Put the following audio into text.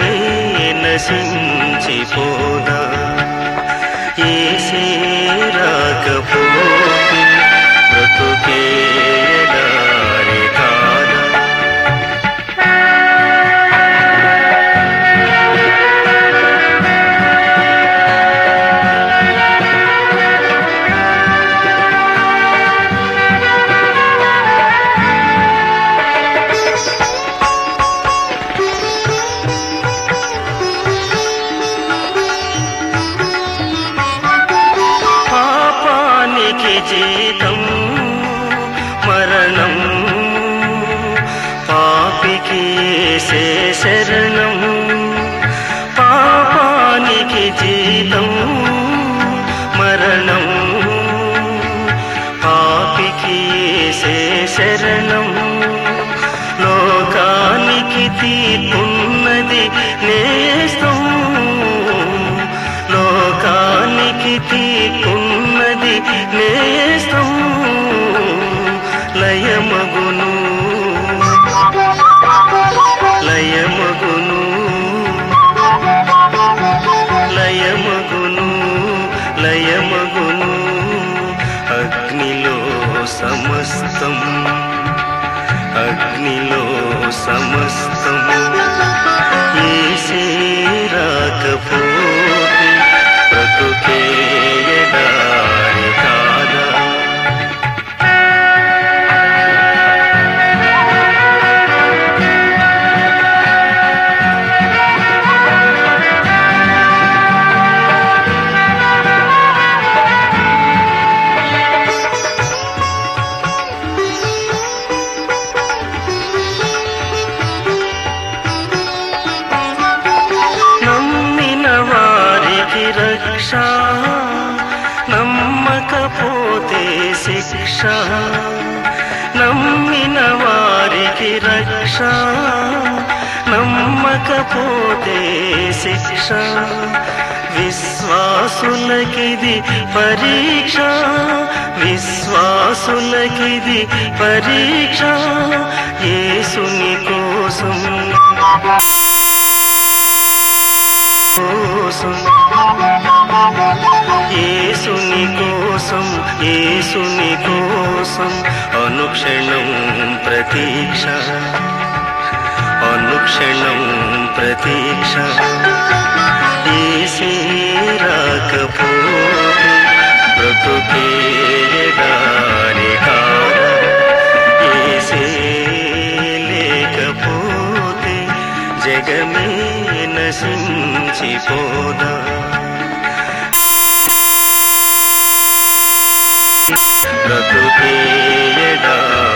నశించిపోదా ఏసే రాకపోతే బ్రతుకే ఎడారి కాదా పాపానికి జీతం మరణం పాపికి యేసే శరణం పాపానికి జీతం మరణం పాపికి యేసే శరణం లోకానికి తీర్పున్నది నేస్తం లోకానికి తీర్పున్నది నేస్తం లయమగును లయమగును లయమగును లయమగును అగ్నిలో సమస్తం అగ్నిలో సమస్తం ఏసే రాకపోతే బ్రతుకే ఎడారి కాదా నమ్మిన వారికి రక్ష నమ్మకపోతే శిక్ష నమ్మిన వారికి రక్ష నమ్మకపోతే శిక్ష విశ్వాసులకిది పరీక్ష విశ్వాసులకిది పరీక్ష యేసుని కోసం కోసం యేసుని కోసం యేసుని కోసం అనుక్షణం ప్రతీక్ష అనుక్షణం ప్రతీక్ష ఏసే రాకపోతే బ్రతుకే ఎడారి కాదా ఏసే లేకపోతే జగమే నశించిపోదా బ్రతుకే ఎడారి